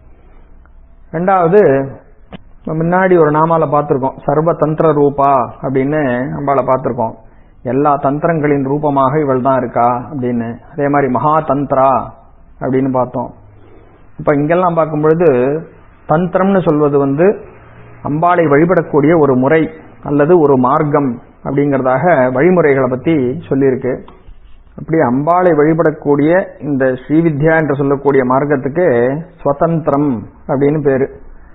ரெண்டாவது நம்ம முன்னாடி ஒரு நாமால பார்த்திருக்கோம் சர்வ தந்திர ரூபா அப்படின்னு அம்பாளை பார்த்திருக்கோம் எல்லா தந்திரங்களின் ரூபமாக இவள் தான் இருக்கா அப்படின்னு அதே மாதிரி மகா தந்திரா அப்படின்னு பார்த்தோம் இப்ப இங்கெல்லாம் பார்க்கும் பொழுது தந்திரம்னு சொல்வது வந்து அம்பாளை வழிபடக்கூடிய ஒரு முறை அல்லது ஒரு மார்க்கம் அப்படிங்கறதாக வழிமுறைகளை பத்தி சொல்லியிருக்கு அப்படி அம்பாளை வழிபடக்கூடிய இந்த ஸ்ரீவித்யா என்று சொல்லக்கூடிய மார்க்கத்துக்கு ஸ்வதந்திரம் அப்படின்னு பேரு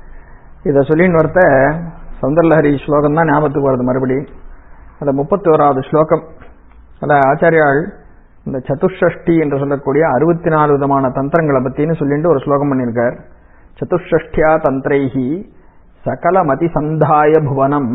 இத சொல்லின்னு வரத்த சௌந்தரலஹரி ஸ்லோகம் தான் ஞாபகத்துக்கு வருது மறுபடி அந்த முப்பத்தி ஓராவது ஸ்லோகம் அத ஆச்சாரியால் இந்த சதுஷ்டி என்று சொல்லக்கூடிய அறுபத்தி நாலு விதமான தந்திரங்களை பத்தின்னு சொல்லிட்டு ஒரு ஸ்லோகம் பண்ணியிருக்கார் சதுஷ்டியா தந்திரைஹி சகல மதி சந்தாய புவனம்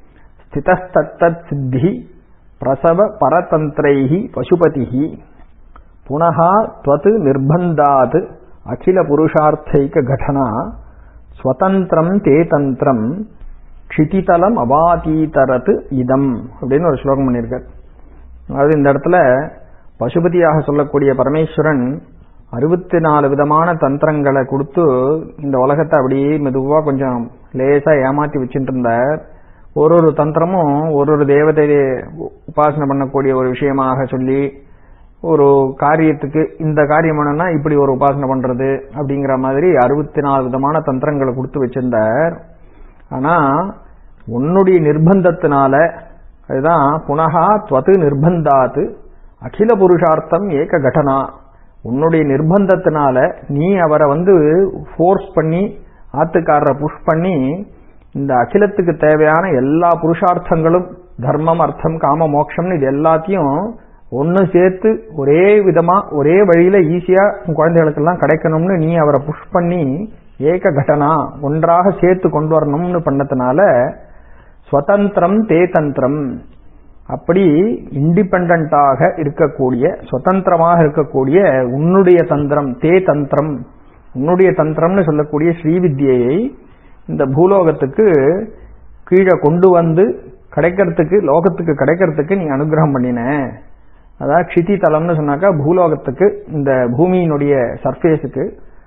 ஸ்திதஸ்தத் சித்தி பிரசவ பரதந்திரைஹி பசுபதிஹி புனः त्वत् निर्बन्धात् அகில புருஷார்த்தைக கடனா ஸ்வதந்திரம் தே தந்திரம் க்ஷிதிதலம் அவாதீதரத் இதம் அப்படின்னு ஒரு ஸ்லோகம் பண்ணியிருக்கார் அதாவது இந்த இடத்துல பசுபதியாக சொல்லக்கூடிய பரமேஸ்வரன் அறுபத்தி நாலு விதமான தந்திரங்களை கொடுத்து இந்த உலகத்தை அப்படியே மெதுவா கொஞ்சம் லேசா ஏமாத்தி வச்சுட்டு இருந்தார் ஒரு ஒரு தந்திரமும் ஒரு ஒரு தேவதையை உபாசனை பண்ணக்கூடிய ஒரு விஷயமாக சொல்லி ஒரு காரியத்துக்கு இந்த காரியம் என்னன்னா இப்படி ஒரு உபாசனை பண்றது அப்படிங்கிற மாதிரி அறுபத்தி நாலு விதமான தந்திரங்களை கொடுத்து வச்சிருந்தார் ஆனா உன்னுடைய நிர்பந்தத்தினால அதுதான் புனகா துவது நிர்பந்தாத்து அகில புருஷார்த்தம் ஏக கடனா உன்னுடைய நிர்பந்தத்தினால நீ அவரை வந்து ஃபோர்ஸ் பண்ணி ஆத்துக்காரரை புஷ் பண்ணி இந்த அகிலத்துக்கு தேவையான எல்லா புருஷார்த்தங்களும் தர்மம் அர்த்தம் காம மோட்சம்னு இது எல்லாத்தையும் ஒன்னு சேர்த்து ஒரே விதமா ஒரே வழியில ஈஸியா உன் குழந்தைகளுக்கெல்லாம் கிடைக்கணும்னு நீ அவரை புஷ் பண்ணி ஏக கடனா ஒன்றாக சேர்த்து கொண்டு வரணும்னு பண்ணதுனால ஸ்வதந்திரம் தே தந்திரம் அப்படி இண்டிபெண்டாக இருக்கக்கூடிய சுதந்திரமாக இருக்கக்கூடிய உன்னுடைய தந்திரம் தே தந்திரம் உன்னுடைய தந்திரம்னு சொல்லக்கூடிய ஸ்ரீவித்யை இந்த பூலோகத்துக்கு கீழே கொண்டு வந்து கிடைக்கிறதுக்கு லோகத்துக்கு கிடைக்கிறதுக்கு நீ அனுகிரகம் பண்ணின அதாவது க்ஷிதி தலம்னு சொன்னாக்கா பூலோகத்துக்கு இந்த பூமியினுடைய சர்ஃபேஸுக்கு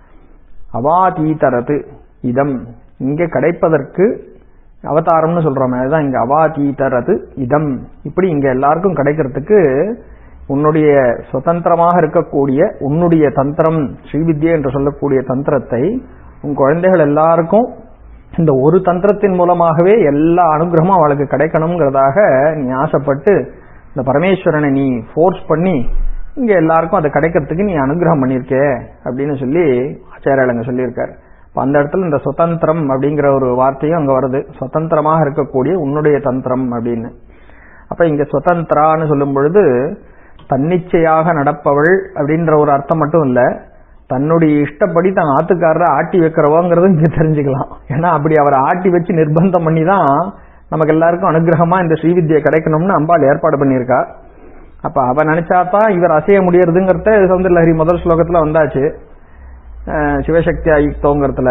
அவாதீதரது இதம் இங்க கிடைப்பதற்கு அவதாரம்னு சொல்றோமே அதுதான் இங்க அவாதீதரது இதம் இப்படி இங்க எல்லாருக்கும் கிடைக்கிறதுக்கு உன்னுடைய சுதந்திரமாக இருக்கக்கூடிய உன்னுடைய தந்திரம் ஸ்ரீவித்யா என்று சொல்லக்கூடிய தந்திரத்தை உன் குழந்தைகள் எல்லாருக்கும் இந்த ஒரு தந்திரத்தின் மூலமாகவே எல்லா அனுகிரகமும் அவளுக்கு கிடைக்கணுங்கிறதாக நீ ஆசைப்பட்டு இந்த பரமேஸ்வரனை நீ ஃபோர்ஸ் பண்ணி இங்க எல்லாருக்கும் அது கிடைக்கிறதுக்கு நீ அனுகிரகம் பண்ணியிருக்க அப்படின்னு சொல்லி ஆச்சாரியால் அங்க சொல்லியிருக்காரு இப்ப அந்த இடத்துல இந்த சுதந்திரம் அப்படிங்கிற ஒரு வார்த்தையும் அங்க வருது சுதந்திரமாக இருக்கக்கூடிய உன்னுடைய தந்திரம் அப்படின்னு அப்ப இங்க சுதந்திரான்னு சொல்லும் பொழுது தன்னிச்சையாக நடப்பவள் அப்படின்ற ஒரு அர்த்தம் மட்டும் இல்ல தன்னுடைய இஷ்டப்படி தன் ஆத்துக்காரரை ஆட்டி வைக்கிறவோங்கிறது இங்க தெரிஞ்சுக்கலாம் ஏன்னா அப்படி அவரை ஆட்டி வச்சு நிர்பந்தம் பண்ணி தான் நமக்கு எல்லாருக்கும் அனுகிரகமா இந்த ஸ்ரீவித்யை கிடைக்கணும்னு அம்பாள் ஏற்பாடு பண்ணியிருக்கா அப்ப அவ நினைச்சாதான் இவர் அசைய முடியறதுங்கிறத சௌந்தரலஹரி முதல் ஸ்லோகத்துல வந்தாச்சு அஹ் சிவசக்தி ஆயுக்தோங்கிறதுல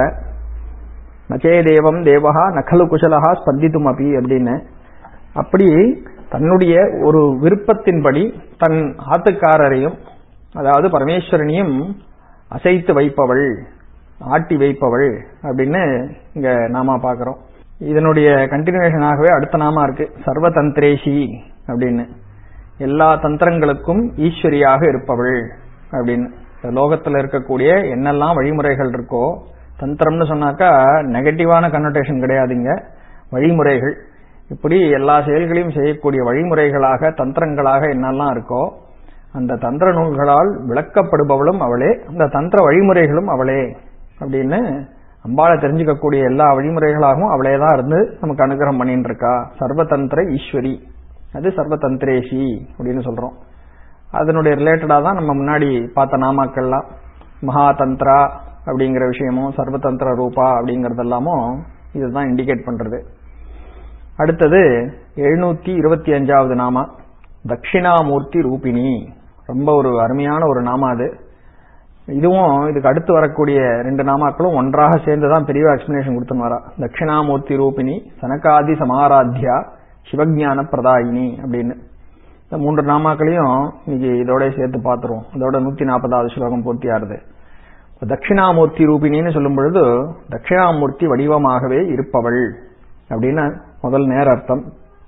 நச்சே தேவம் தேவஹா நகலு குஷலஹா ஸ்பந்தித்தும் அபி அப்படின்னு அப்படி தன்னுடைய ஒரு விருப்பத்தின்படி தன் ஆத்துக்காரரையும் அதாவது பரமேஸ்வரனையும் அசைத்து வைப்பவள் ஆட்டி வைப்பவள் அப்படின்னு இங்க நாம பாக்குறோம் இதனுடைய கண்டினியூஷனாகவே அடுத்த நாமா இருக்கு சர்வதந்திரேஷி அப்படின்னு எல்லா தந்திரங்களுக்கும் ஈஸ்வரியாக இருப்பவள் அப்படின்னு இந்த லோகத்துல இருக்கக்கூடிய என்னெல்லாம் வழிமுறைகள் இருக்கோ தந்திரம்னு சொன்னாக்கா நெகட்டிவான கன்னோட்டேஷன் கிடையாதுங்க வழிமுறைகள் இப்படி எல்லா செயல்களையும் செய்யக்கூடிய வழிமுறைகளாக தந்திரங்களாக என்னெல்லாம் இருக்கோ அந்த தந்திர நூல்களால் விளக்கப்படுபவளும் அவளே அந்த தந்திர வழிமுறைகளும் அவளே அப்படின்னு அம்பாளை தெரிஞ்சுக்கக்கூடிய எல்லா வழிமுறைகளாகவும் அவளே தான் இருந்து நமக்கு அனுகிரகம் பண்ணிட்டு இருக்கா சர்வதந்திர ஈஸ்வரி அது சர்வதந்திரேஷி அப்படின்னு சொல்றோம் அதனுடைய ரிலேட்டடா தான் நம்ம முன்னாடி பார்த்த நாமாக்கள்லாம் மகாதந்திரா அப்படிங்கிற விஷயமும் சர்வதந்திர ரூபா அப்படிங்கறதெல்லாமும் இதுதான் இண்டிகேட் பண்றது அடுத்தது எழுநூத்தி இருபத்தி அஞ்சாவது நாமா தட்சிணாமூர்த்தி ரூபிணி ரொம்ப ஒரு அருமையான ஒரு நாமா அது இதுவும் இதுக்கு அடுத்து வரக்கூடிய ரெண்டு நாமாக்களும் ஒன்றாக சேர்ந்து தான் பெரிய எக்ஸ்பிளனேஷன் கொடுத்துன்னு வரா தட்சிணாமூர்த்தி ரூபிணி சனகாதி சமாராத்யா சிவஞான பிரதாயினி அப்படின்னு இந்த மூன்று நாமாக்களையும் இன்னைக்கு இதோட சேர்த்து பார்த்துருவோம் இதோட நூத்தி நாற்பதாவது ஸ்லோகம் பூர்த்தியாருது தட்சிணாமூர்த்தி ரூபிணின்னு சொல்லும் பொழுது தட்சிணாமூர்த்தி வடிவமாகவே இருப்பவள் அப்படின்னு முதல் நேர அர்த்தம்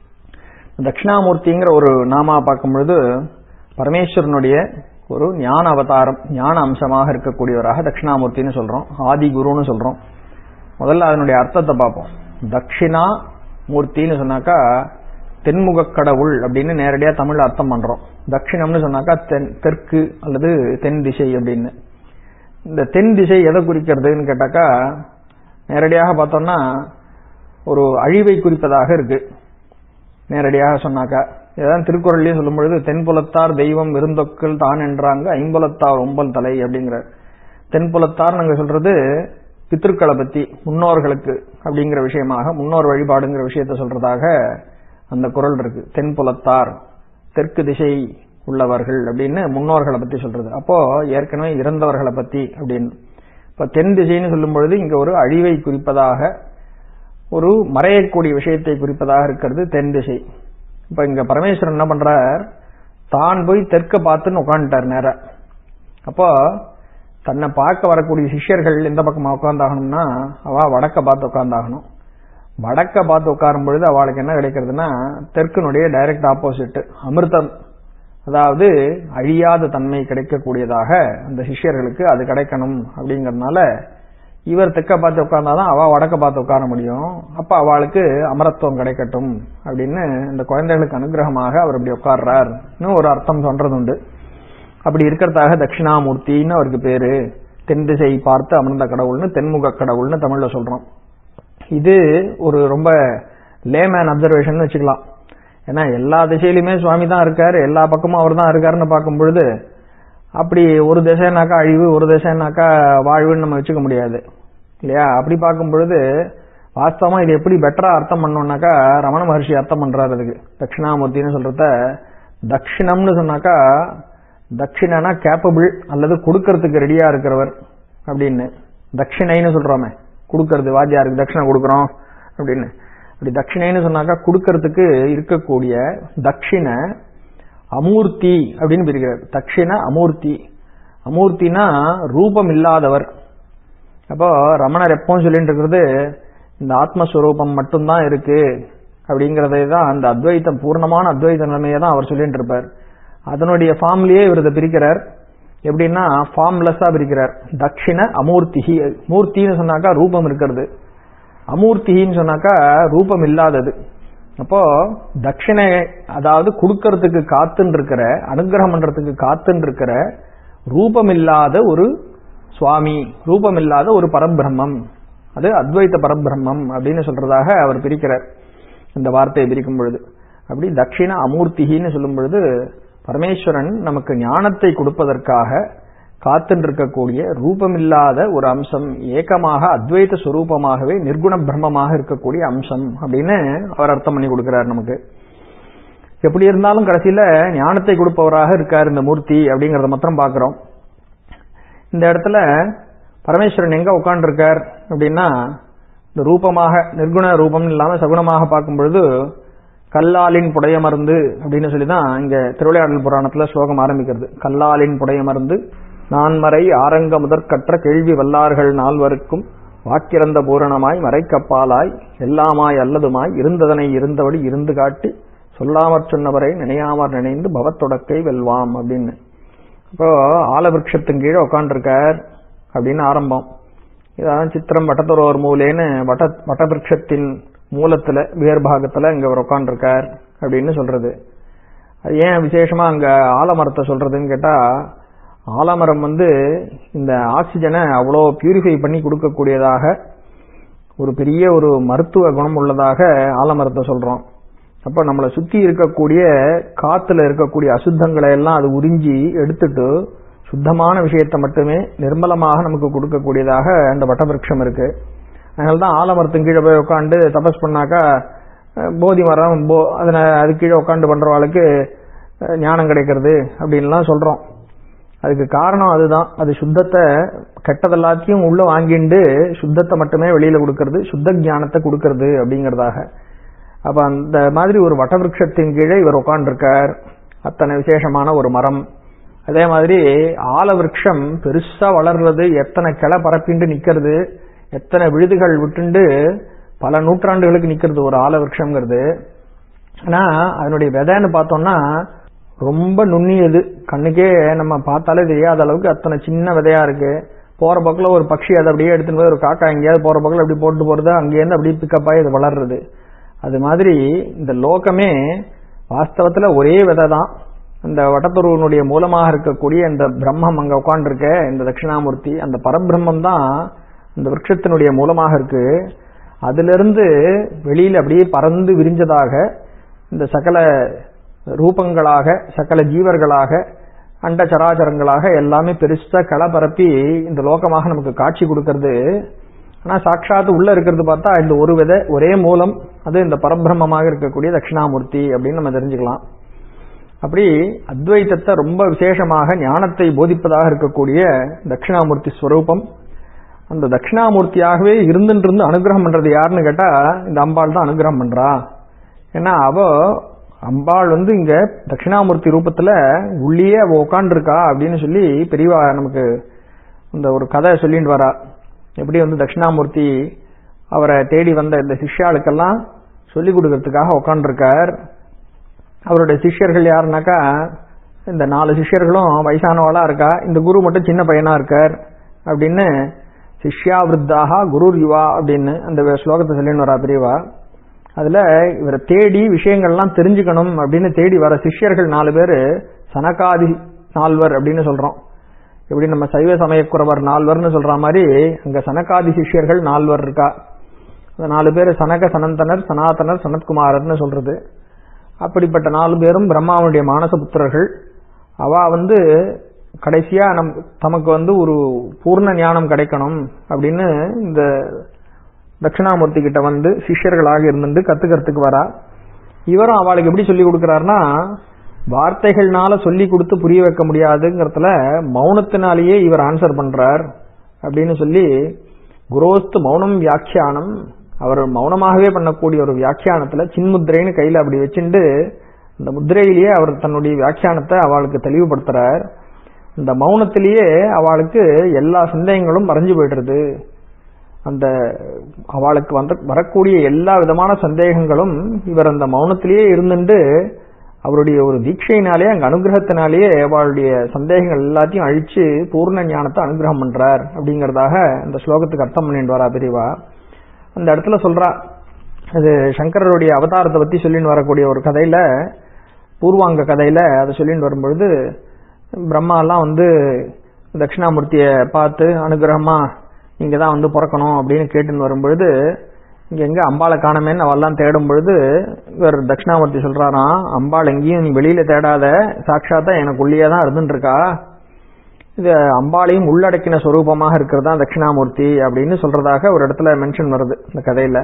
தட்சிணாமூர்த்திங்கிற ஒரு நாமா பார்க்கும் பொழுது பரமேஸ்வரனுடைய ஒரு ஞான அவதாரம் ஞான அம்சமாக இருக்கக்கூடியவராக தட்சிணாமூர்த்தின்னு சொல்றோம் ஆதி குருன்னு சொல்றோம் முதல்ல அதனுடைய அர்த்தத்தை பார்ப்போம் தட்சிணா மூர்த்தின்னு சொன்னாக்கா தென்முக கடவுள் அப்படின்னு நேரடியா தமிழ்ல அர்த்தம் பண்றோம் தட்சிணம்னு சொன்னாக்கா தென் தெற்கு அல்லது தென் திசை அப்படின்னு இந்த தென் திசை எதை குறிக்கிறதுன்னு கேட்டாக்கா நேரடியாக பார்த்தோம்னா ஒரு அழிவை குறிப்பதாக இருக்கு நேரடியாக சொன்னாக்கா இதான் திருக்குறள்லயும் சொல்லும் பொழுது தென்புலத்தார் தெய்வம் விருந்தொக்கள் தான் என்றாங்க ஐம்புலத்தார் ஒம்பல் தலை அப்படிங்கிற தென்புலத்தார் நாங்க சொல்றது பித்திருக்களை பத்தி முன்னோர்களுக்கு அப்படிங்கிற விஷயமாக முன்னோர் வழிபாடுங்கிற விஷயத்த சொல்றதாக அந்த குரல் இருக்கு தென்புலத்தார் தெற்கு திசை உள்ளவர்கள் அப்படின்னு முன்னோர்களை பத்தி சொல்றது அப்போ ஏற்கனவே இறந்தவர்களை பத்தி அப்படின்னு இப்ப தென் திசைன்னு சொல்லும் பொழுது இங்க ஒரு அழிவை குறிப்பதாக ஒரு மறையக்கூடிய விஷயத்தை குறிப்பதாக இருக்கிறது தென் திசை இப்ப இங்க பரமேஸ்வரன் என்ன பண்றார் தான் போய் தெற்க பார்த்துன்னு உட்காந்துட்டார் நேர அப்போ தன்னை பார்க்க வரக்கூடிய சிஷ்யர்கள் எந்த பக்கமா உட்காந்தாகணும்னா அவ வடக்க பார்த்து உட்காந்தாகணும் வடக்க பார்த்து உட்காரும் பொழுது அவளுக்கு என்ன கிடைக்கிறதுனா தெற்குனுடைய டைரக்ட் ஆப்போசிட் அமிர்தம் அதாவது அழியாத தன்மை கிடைக்கக்கூடியதாக அந்த சிஷ்யர்களுக்கு அது கிடைக்கணும் அப்படிங்கறதுனால இவர் தெற்க பார்த்து உட்கார்ந்தாதான் அவ வடக்க பார்த்து உட்கார முடியும் அப்ப அவளுக்கு அமரத்துவம் கிடைக்கட்டும் அப்படின்னு இந்த குழந்தைகளுக்கு அனுகிரகமாக அவர் இப்படி உட்கார்றாருன்னு ஒரு அர்த்தம் சொல்றது உண்டு அப்படி இருக்கிறதாக தட்சிணாமூர்த்தின்னு அவருக்கு பேரு தென் திசை பார்த்து அமர்ந்த கடவுள்னு தென்முக கடவுள்னு தமிழ்ல சொல்றோம் இது ஒரு ரொம்ப லேமேன் அப்சர்வேஷன் வச்சுக்கலாம் ஏன்னா எல்லா திசையிலுமே சுவாமி தான் இருக்காரு எல்லா பக்கமும் அவர் தான் இருக்காருன்னு பார்க்கும் பொழுது அப்படி ஒரு திசைனாக்கா அழிவு ஒரு திசைனாக்கா வாழ்வுன்னு நம்ம வச்சுக்க முடியாது இல்லையா அப்படி பார்க்கும் பொழுது வாஸ்தவமா இது எப்படி பெட்டரா அர்த்தம் பண்ணோம்னாக்கா ரமண மகர்ஷி அர்த்தம் பண்றாரு அதுக்கு தட்சிணாமூர்த்தின்னு சொல்றத தட்சிணம்னு சொன்னாக்கா தட்சிணனா கேப்பபிள் அல்லது கொடுக்கறதுக்கு ரெடியா இருக்கிறவர் அப்படின்னு தட்சிணைன்னு சொல்றோமே கொடுக்கறது வாத்தியாருக்கு தட்சிணை கொடுக்கறோம் அப்படின்னு அப்படி தட்சிணைன்னு சொன்னாக்கா கொடுக்கறதுக்கு இருக்கக்கூடிய தட்சிண அமூர்த்தி அப்படின்னு பிரிக்கிறார் தட்சிண அமூர்த்தி அமூர்த்தினா ரூபம் இல்லாதவர் அப்போ ரமணர் எப்பவும் சொல்லிட்டு இருக்கிறது இந்த ஆத்மஸ்வரூபம் மட்டும்தான் இருக்கு அப்படிங்கறதை தான் அந்த அத்வைத்தம் பூர்ணமான அத்வைத நிலைமையை தான் அவர் சொல்லிட்டு இருப்பார் அதனுடைய ஃபார்ம்லயே இவர் இதை பிரிக்கிறார் எப்படின்னா ஃபார்ம்லெஸ்ஸா பிரிக்கிறார் தட்சிண அமூர்த்திஹி மூர்த்தின்னு சொன்னாக்கா ரூபம் இருக்கிறது அமூர்த்தின்னு சொன்னாக்கா ரூபம் இல்லாதது அப்போ தட்சிணை அதாவது கொடுக்கறதுக்கு காத்துன்னு இருக்கிற அனுகிரகம் பண்றதுக்கு காத்துன்னு இருக்கிற ரூபம் இல்லாத ஒரு சுவாமி ரூபம் இல்லாத ஒரு பரபிரம்மம் அது அத்வைத்த பரபிரம்மம் அப்படின்னு சொல்றதாக அவர் பிரிக்கிறார் இந்த வார்த்தையை பிரிக்கும் பொழுது அப்படி தட்சிண அமூர்த்திகின்னு சொல்லும் பொழுது பரமேஸ்வரன் நமக்கு ஞானத்தை கொடுப்பதற்காக காத்துருக்கக்கூடிய ரூபமில்லாத ஒரு அம்சம் ஏக்கமாக அத்வைத சுரூபமாகவே நிர்குண பிரம்மமாக இருக்கக்கூடிய அம்சம் அப்படின்னு அவர் அர்த்தம் பண்ணி கொடுக்கிறார் நமக்கு எப்படி இருந்தாலும் கடைசியில ஞானத்தை கொடுப்பவராக இருக்கார் இந்த மூர்த்தி அப்படிங்கறத மாத்திரம் பாக்குறோம் இந்த இடத்துல பரமேஸ்வரன் எங்க உட்கார்ந்துருக்கார் அப்படின்னா இந்த ரூபமாக நிர்குண ரூபம் இல்லாம சகுணமாக பார்க்கும் பொழுது கல்லாலின் புடையமருந்து அப்படின்னு சொல்லிதான் இங்க திருவிளையாடல் புராணத்துல ஸ்லோகம் ஆரம்பிக்கிறது கல்லாலின் புடையமருந்து நான்மறை ஆரங்க முதற்கற்ற கேள்வி வல்லார்கள் நால்வருக்கும் வாக்கிறந்த பூரணமாய் மறைக்கப்பாலாய் எல்லாமாய் அல்லதுமாய் இருந்ததனை இருந்தபடி இருந்து காட்டி சொல்லாமற் சொன்னவரை நினையாமற் நினைந்து பவத்தொடக்கை வெல்வாம் அப்படின்னு இப்போ ஆலவிருஷத்தின் கீழே உட்காண்டிருக்கார் அப்படின்னு ஆரம்பம் இதான் சித்திரம் வட்டத்தொரோர் மூலேன்னு வட்ட வட்டவிருஷத்தின் மூலத்துல வேர்பாகத்துல இங்க அவர் உட்காண்டிருக்கார் அப்படின்னு சொல்றது அது ஏன் விசேஷமா அங்க ஆலமரத்தை சொல்றதுன்னு கேட்டா ஆலமரம் வந்து இந்த ஆக்சிஜனை அவ்வளோ பியூரிஃபை பண்ணி கொடுக்கக்கூடியதாக ஒரு பெரிய ஒரு மருத்துவ குணம் உள்ளதாக ஆலமரத்தை சொல்றோம் அப்ப நம்மளை சுத்தி இருக்கக்கூடிய காத்துல இருக்கக்கூடிய அசுத்தங்களை எல்லாம் அது உறிஞ்சி எடுத்துட்டு சுத்தமான விஷயத்தை மட்டுமே நிர்மலமாக நமக்கு கொடுக்கக்கூடியதாக அந்த வட்டவிருட்சம் இருக்கு அதனால தான் ஆலமரத்தின் கீழே போய் உட்காந்து தபஸ் பண்ணாக்கா போதி மரம் போ அதனை அது கீழே உட்காந்து பண்றவாளுக்கு ஞானம் கிடைக்கிறது அப்படின்லாம் சொல்றோம் அதுக்கு காரணம் அதுதான் அது சுத்தத்தை கெட்டதெல்லாத்தையும் உள்ள வாங்கிண்டு சுத்தத்தை மட்டுமே வெளியில கொடுக்கறது சுத்த ஞானத்தை கொடுக்கறது அப்படிங்கறதாக அப்ப அந்த மாதிரி ஒரு வட்டவிருஷத்தின் கீழே இவர் உட்காண்டிருக்கார் அத்தனை விசேஷமான ஒரு மரம் அதே மாதிரி ஆலவிருஷம் பெருசா வளர்றது எத்தனை கிளை பரப்பிண்டு நிக்கிறது எத்தனை விழுதுகள் விட்டுண்டு பல நூற்றாண்டுகளுக்கு நிக்கிறது ஒரு ஆலவிருஷம்ங்கிறது ஆனா அதனுடைய விதைன்னு பார்த்தோம்னா ரொம்ப நுண்ணியது கண்ணுக்கே நம்ம பார்த்தாலே தெரியாத அளவுக்கு அத்தனை சின்ன விதையா இருக்கு போற பக்கம் ஒரு பட்சி அதை அப்படியே எடுத்துட்டு போய் ஒரு காக்கா எங்கேயாவது போற பக்கம் அப்படி போட்டு போறது அங்கேயிருந்து அப்படியே பிக்கப் ஆகி இது வளர்றது அது மாதிரி இந்த லோகமே வாஸ்தவத்துல ஒரே விதை தான் இந்த வட்டத்துருவனுடைய மூலமாக இருக்கக்கூடிய இந்த பிரம்மம் அங்க உட்காந்துருக்க இந்த தட்சிணாமூர்த்தி அந்த பரபிரம்மம் தான் இந்த விருட்சத்தினுடைய மூலமாக இருக்கு அதிலிருந்து வெளியில அப்படியே பறந்து விரிஞ்சதாக இந்த சகல ரூபங்களாக சகல ஜீவர்களாக அண்ட சராச்சரங்களாக எல்லாமே பெருசா களை பரப்பி இந்த லோகமாக நமக்கு காட்சி கொடுக்கறது ஆனா சாட்சாத் உள்ள இருக்கிறது பார்த்தா இந்த ஒரு விதை ஒரே மூலம் அது இந்த பரபிரம்மமாக இருக்கக்கூடிய தட்சிணாமூர்த்தி அப்படின்னு நம்ம தெரிஞ்சுக்கலாம் அப்படி அத்வைத்தத்தை ரொம்ப விசேஷமாக ஞானத்தை போதிப்பதாக இருக்கக்கூடிய தட்சிணாமூர்த்தி ஸ்வரூபம் அந்த தட்சிணாமூர்த்தியாகவே இருந்துட்டு இருந்து அனுகிரகம் பண்றது யாருன்னு கேட்டா இந்த அம்பாள் தான் அனுகிரகம் பண்றா ஏன்னா அவ அம்பாள் வந்து இங்க தட்சிணாமூர்த்தி ரூபத்துல உள்ளேயே அவ உட்காந்துருக்கா அப்படின்னு சொல்லி பெரியவா நமக்கு இந்த ஒரு கதை சொல்லிட்டு வரா எப்படி வந்து தட்சிணாமூர்த்தி அவரை தேடி வந்த இந்த சிஷ்யாளுக்கெல்லாம் சொல்லி கொடுக்கறதுக்காக உட்காந்துருக்கார் அவருடைய சிஷ்யர்கள் யாருனாக்கா இந்த நாலு சிஷ்யர்களும் வயசானவளா இருக்கா இந்த குரு மட்டும் சின்ன பையனா இருக்கார் அப்படின்னு சிஷ்யா விருத்தாக குரு யுவா அப்படின்னு அந்த ஸ்லோகத்தை சொல்லின்னு வரா பெரியவா அதுல இவரை தேடி விஷயங்கள்லாம் தெரிஞ்சுக்கணும் அப்படின்னு தேடி வர சிஷ்யர்கள் நாலு பேர் சனகாதி நால்வர் அப்படின்னு சொல்றோம் எப்படி நம்ம சைவ சமயக்குறவர் நால்வர்னு சொல்ற மாதிரி அங்க சனகாதி சிஷ்யர்கள் நால்வர் இருக்கா அந்த நாலு பேர் சனக சனந்தனர் சனாதனர் சனத்குமாரர்னு சொல்றது அப்படிப்பட்ட நாலு பேரும் பிரம்மாவுடைய மானச புத்திரர்கள் அவ வந்து கடைசியா நம் தமக்கு வந்து ஒரு பூர்ண ஞானம் கிடைக்கணும் அப்படின்னு இந்த தட்சிணாமூர்த்தி கிட்ட வந்து சிஷ்யர்களாக இருந்து கத்துக்கிறதுக்கு வரா இவரும் அவளுக்கு எப்படி சொல்லி கொடுக்கறாருன்னா வார்த்தைகள்னால சொல்லி கொடுத்து புரிய வைக்க முடியாதுங்கிறதுல மௌனத்தினாலேயே இவர் ஆன்சர் பண்றார் அப்படின்னு சொல்லி குரோஸ்து மௌனம் வியாக்கியானம் அவர் மௌனமாகவே பண்ணக்கூடிய ஒரு வியாக்கியானத்துல சின்முத்திரைன்னு கையில அப்படி வச்சுண்டு அந்த முத்திரையிலேயே அவர் தன்னுடைய வியாக்கியானத்தை அவளுக்கு தெளிவுபடுத்துறார் இந்த மௌனத்திலேயே அவளுக்கு எல்லா சந்தேகங்களும் மறைஞ்சு போயிடுறது அந்த அவளுக்கு வந்து வரக்கூடிய எல்லா விதமான சந்தேகங்களும் இவர் அந்த மௌனத்திலேயே இருந்துட்டு அவருடைய ஒரு தீட்சையினாலே அங்க அனுகிரகத்தினாலேயே அவளுடைய சந்தேகங்கள் எல்லாத்தையும் அழிச்சு பூர்ண ஞானத்தை அனுகிரகம் பண்றார் அப்படிங்கறதாக இந்த ஸ்லோகத்துக்கு அர்த்தம் பண்ணிட்டு வரா பெரியவா அந்த இடத்துல சொல்றா அது சங்கரருடைய அவதாரத்தை பத்தி சொல்லின்னு வரக்கூடிய ஒரு கதையில பூர்வாங்க கதையில அதை சொல்லிட்டு வரும்பொழுது பிரம்மா எல்லாம் வந்து தட்சிணாமூர்த்தியை பார்த்து அனுகிரகமா இங்க தான் வந்து பிறக்கணும் அப்படின்னு கேட்டுன்னு வரும்பொழுது இங்க எங்க அம்பாளை காணமேன்னு அவெல்லாம் தேடும் பொழுது இவர் தட்சிணாமூர்த்தி சொல்றாராம் அம்பாள் எங்கேயும் நீ வெளியில தேடாத சாட்சாத்தா எனக்குள்ளேயே தான் இருந்துட்டு இருக்கா இது அம்பாளையும் உள்ளடக்கின சொரூபமாக இருக்கிறது தான் தட்சிணாமூர்த்தி அப்படின்னு சொல்றதாக ஒரு இடத்துல மென்ஷன் வருது இந்த கதையில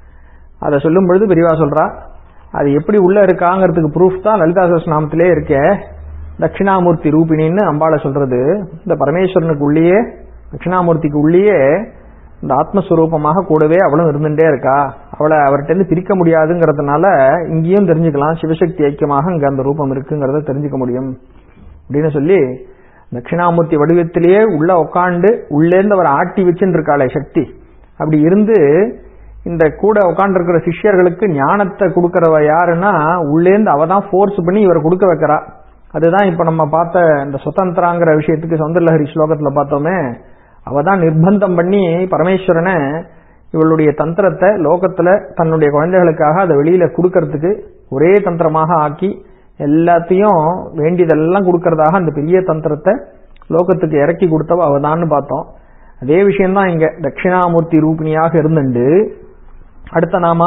அதை சொல்லும் பொழுது பெரியவா சொல்றா அது எப்படி உள்ள இருக்காங்கிறதுக்கு ப்ரூஃப் தான் லலிதா நாமத்திலே இருக்கே தட்சிணாமூர்த்தி ரூபிணின்னு அம்பாளை சொல்றது இந்த பரமேஸ்வரனுக்கு உள்ளேயே தட்சிணாமூர்த்திக்கு உள்ளேயே இந்த ஆத்மஸ்வரூபமாக கூடவே அவளும் இருந்துட்டே இருக்கா அவளை அவர்கிட்ட இருந்து பிரிக்க முடியாதுங்கிறதுனால இங்கேயும் தெரிஞ்சுக்கலாம் சிவசக்தி ஐக்கியமாக இங்க அந்த ரூபம் இருக்குங்கிறத தெரிஞ்சுக்க முடியும் அப்படின்னு சொல்லி தட்சிணாமூர்த்தி வடிவத்திலேயே உள்ள உட்காண்டு உள்ளேருந்து அவர் ஆட்டி வச்சுட்டு இருக்காளே சக்தி அப்படி இருந்து இந்த கூட உட்காந்துருக்கிற சிஷ்யர்களுக்கு ஞானத்தை கொடுக்கறவ யாருன்னா உள்ளேந்து அவ தான் ஃபோர்ஸ் பண்ணி இவரை கொடுக்க வைக்கிறா அதுதான் இப்ப நம்ம பார்த்த இந்த சுதந்திராங்கிற விஷயத்துக்கு சௌந்தரலஹரி ஸ்லோகத்துல பார்த்தோமே அவ தான் நிர்பந்தம் பண்ணி பரமேஸ்வரனை இவளுடைய தந்திரத்தை லோகத்துல தன்னுடைய குழந்தைகளுக்காக அதை வெளியில கொடுக்கறதுக்கு ஒரே தந்திரமாக ஆக்கி எல்லாத்தையும் வேண்டியதெல்லாம் கொடுக்கறதாக அந்த பெரிய தந்திரத்தை லோகத்துக்கு இறக்கி கொடுத்தவ அவதான்னு பார்த்தோம் அதே விஷயம்தான் இங்க தட்சிணாமூர்த்தி ரூபிணியாக இருந்துண்டு அடுத்த நாம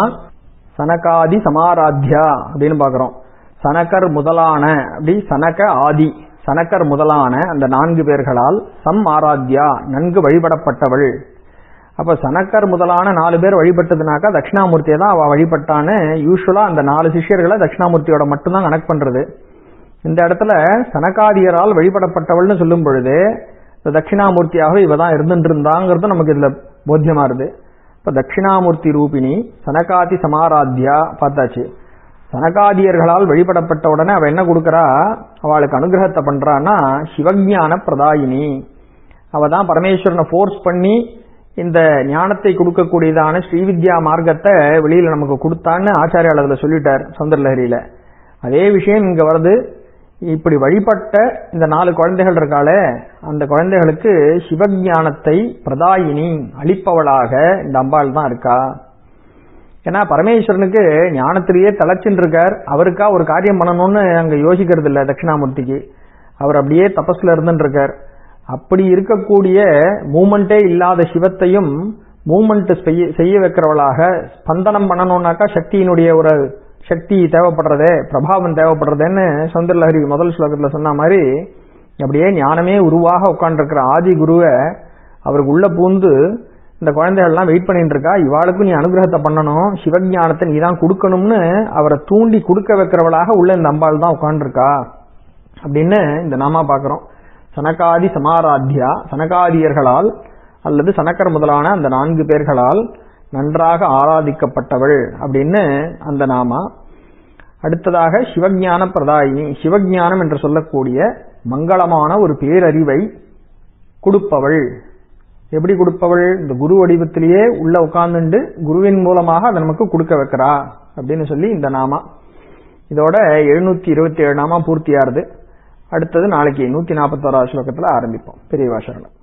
சனகாதி சமாராத்யா அப்படின்னு பாக்குறோம் சனகர் முதலான அப்படி சனக ஆதி சனக்கர் முதலான அந்த நான்கு பேர்களால் சம் ஆராத்யா நன்கு வழிபடப்பட்டவள் அப்ப சனக்கர் முதலான நாலு பேர் வழிபட்டதுனாக்கா தட்சிணாமூர்த்தியை தான் அவ வழிபட்டான்னு யூஸ்வலா அந்த நாலு சிஷ்யர்களை தட்சிணாமூர்த்தியோட மட்டும்தான் கனெக்ட் பண்றது இந்த இடத்துல சனகாதியரால் வழிபடப்பட்டவள்னு சொல்லும் பொழுது இந்த தட்சிணாமூர்த்தியாக இவ தான் இருந்துட்டு இருந்தாங்கிறது நமக்கு இதுல போத்தியமா இருது இப்ப தட்சிணாமூர்த்தி ரூபிணி சனகாதி சமாராத்யா பார்த்தாச்சு சனகாதியர்களால் வழிபடப்பட்ட உடனே அவ என்ன கொடுக்கறா அவளுக்கு அனுகிரகத்தை பண்றான்னா சிவஞான பிரதாயினி அவ தான் பரமேஸ்வரனை ஃபோர்ஸ் பண்ணி இந்த ஞானத்தை கொடுக்கக்கூடியதான ஸ்ரீவித்யா மார்க்கத்தை வெளியில நமக்கு கொடுத்தான்னு ஆச்சாரியால் அதுல சொல்லிட்டார் சௌந்தரலஹரியில அதே விஷயம் இங்க வருது இப்படி வழிபட்ட இந்த நாலு குழந்தைகள் இருக்காளே அந்த குழந்தைகளுக்கு சிவஞானத்தை பிரதாயினி அளிப்பவளாக இந்த அம்பாள் தான் இருக்கா ஏன்னா பரமேஸ்வரனுக்கு ஞானத்திலேயே தலைச்சுன்னு இருக்கார் அவருக்கா ஒரு காரியம் பண்ணணும்னு அங்க யோசிக்கிறது இல்ல தட்சிணாமூர்த்திக்கு அவர் அப்படியே தபஸ்ல இருந்துட்டு இருக்கார் அப்படி இருக்கக்கூடிய மூமெண்டே இல்லாத சிவத்தையும் மூமெண்ட் செய்ய வைக்கிறவளாக ஸ்பந்தனம் பண்ணணும்னாக்கா சக்தியினுடைய ஒரு சக்தி தேவைப்படுறதே பிரபாவம் தேவைப்படுறதுன்னு சௌந்தரலஹரி முதல் ஸ்லோகத்துல சொன்ன மாதிரி அப்படியே ஞானமே உருவாக உட்காந்துருக்கிற ஆதி குருவை அவருக்கு உள்ள பூந்து இந்த குழந்தைகள்லாம் வெயிட் பண்ணிட்டு இருக்கா இவாளுக்கும் நீ அனுகிரகத்தை பண்ணணும் சிவஞானத்தை நீ தான் கொடுக்கணும்னு அவரை தூண்டி கொடுக்க வைக்கிறவளாக உள்ள இந்த அம்பாள் தான் உட்காந்துருக்கா அப்படின்னு இந்த நாமா பாக்குறோம் சனகாதி சமாராத்யா சனகாதியர்களால் அல்லது சனக்கர் முதலான அந்த நான்கு பேர்களால் நன்றாக ஆராதிக்கப்பட்டவள் அப்படின்னு அந்த நாமா அடுத்ததாக சிவஞான பிரதாயினி சிவஞானம் என்று சொல்லக்கூடிய மங்களமான ஒரு பேரறிவை கொடுப்பவள் எப்படி கொடுப்பவள் இந்த குரு வடிவத்திலேயே உள்ள உட்கார்ந்துண்டு குருவின் மூலமாக அதை நமக்கு கொடுக்க வைக்கிறா அப்படின்னு சொல்லி இந்த நாமா இதோட எழுநூத்தி இருபத்தி ஏழு நாமா பூர்த்தியாருது அடுத்தது நாளைக்கு நூத்தி நாற்பத்தோராவது ஸ்லோகத்துல ஆரம்பிப்போம் பெரியவா சரணம்